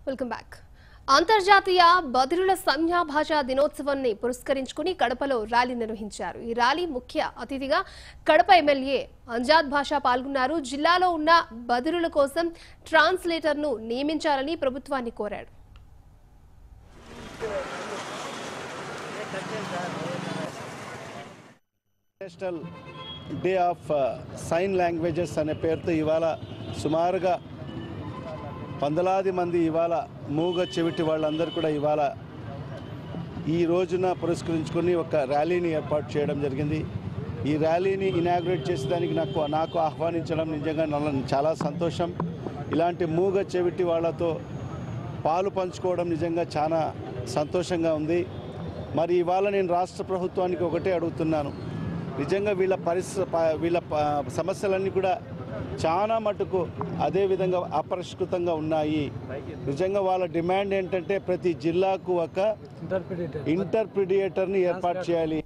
welcome back అంతర్జాతీయ బదిరుల సంజ్ఞాభాష దినోత్సవాన్ని పురస్కరించుకుని కడపలో ర్యాలీ నిర్వహించారు ఈ ర్యాలీ ముఖ్య అతిథిగా కడప ఎమ్మెల్యే అంజాద్ భాష పాల్గొన్నారు జిల్లాలో ఉన్న బదిరుల కోసం ట్రాన్స్లేటర్ను నియమించాలని ప్రభుత్వాన్ని కోరాడు national day of sign languages అనే పేరుతో ఇవాళ సుమారుగా వందలాది మంది ఇవాళ మూగ చెవిటి వాళ్ళందరూ కూడా ఇవాళ ఈ రోజున పురస్కరించుకొని ఒక ర్యాలీని ఏర్పాటు చేయడం జరిగింది ఈ ర్యాలీని ఇనాగ్రేట్ చేసేదానికి నాకు నాకు ఆహ్వానించడం నిజంగా నల్ల- చాలా సంతోషం ఇలాంటి మూగ చెవిటి వాళ్ళతో పాలు పంచుకోవడం నిజంగా చాలా సంతోషంగా ఉంది మరి ఇవాళ నేను రాష్ట్ర ప్రభుత్వానికి ఒకటే అడుగుతున్నాను నిజంగా వీళ్ళ పరిస్థితి ప- వీళ్ళ ప- సమస్యలన్నీ కూడా చాలా మటుకు అదే విధంగా అపరిష్కృతంగా ఉన్నాయి నిజంగా వాళ్ళ డిమాండ్ ఏంటంటే ప్రతి జిల్లాకు ఒక ఇంటర్ప్రిటేటర్ ఇంటర్ప్రిడియేటర్ని ఏర్పాటు చేయాలి